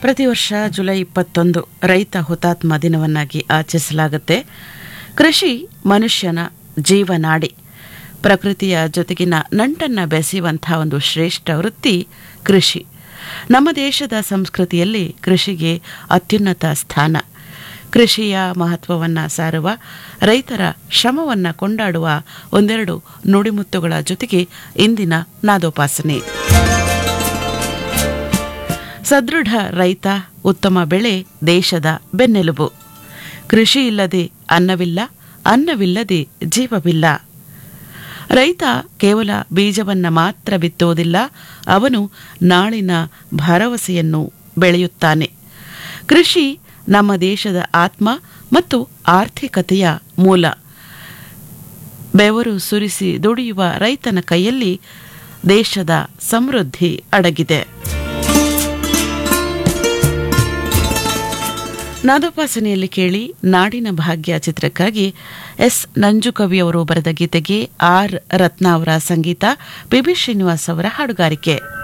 ಪ್ರತಿ ವರ್ಷ ಜುಲೈ ಇಪ್ಪತ್ತೊಂದು ರೈತ ಹುತಾತ್ಮ ದಿನವನ್ನಾಗಿ ಆಚರಿಸಲಾಗುತ್ತೆ ಕೃಷಿ ಮನುಷ್ಯನ ಜೀವನಾಡಿ ಪ್ರಕೃತಿಯ ಜೊತೆಗಿನ ನಂಟನ್ನ ಬೆಸೆಯುವಂತಹ ಒಂದು ಶ್ರೇಷ್ಠ ವೃತ್ತಿ ಕೃಷಿ ನಮ್ಮ ದೇಶದ ಸಂಸ್ಕೃತಿಯಲ್ಲಿ ಕೃಷಿಗೆ ಅತ್ಯುನ್ನತ ಸ್ಥಾನ ಕೃಷಿಯ ಮಹತ್ವವನ್ನು ಸಾರುವ ರೈತರ ಶ್ರಮವನ್ನು ಕೊಂಡಾಡುವ ಒಂದೆರಡು ನುಡಿಮುತ್ತುಗಳ ಜೊತೆಗೆ ಇಂದಿನ ನಾದೋಪಾಸನೆ ಸದೃಢ ರೈತ ಉತ್ತಮ ಬೆಳೆ ದೇಶದ ಬೆನ್ನೆಲುಬು ಕೃಷಿ ಇಲ್ಲದೆ ಅನ್ನವಿಲ್ಲ ಅನ್ನವಿಲ್ಲದೆ ಜೀವವಿಲ್ಲ ರೈತ ಕೇವಲ ಬೀಜವನ್ನ ಮಾತ್ರ ಬಿತ್ತುವುದಿಲ್ಲ ಅವನು ನಾಳಿನ ಭರವಸೆಯನ್ನು ಬೆಳೆಯುತ್ತಾನೆ ಕೃಷಿ ನಮ್ಮ ದೇಶದ ಆತ್ಮ ಮತ್ತು ಆರ್ಥಿಕತೆಯ ಮೂಲ ಬೆವರು ಸುರಿಸಿ ದುಡಿಯುವ ರೈತನ ಕೈಯಲ್ಲಿ ದೇಶದ ಸಮೃದ್ಧಿ ಅಡಗಿದೆ ನಾದೋಪಾಸನೆಯಲ್ಲಿ ಕೇಳಿ ನಾಡಿನ ಭಾಗ್ಯ ಚಿತ್ರಕ್ಕಾಗಿ ಎಸ್ ನಂಜುಕವಿಯವರು ಬರೆದ ಗೀತೆಗೆ ಆರ್ ರತ್ನ ಅವರ ಸಂಗೀತ ಪಿಬಿ ಶ್ರೀನಿವಾಸ್ ಅವರ ಹಾಡುಗಾರಿಕೆ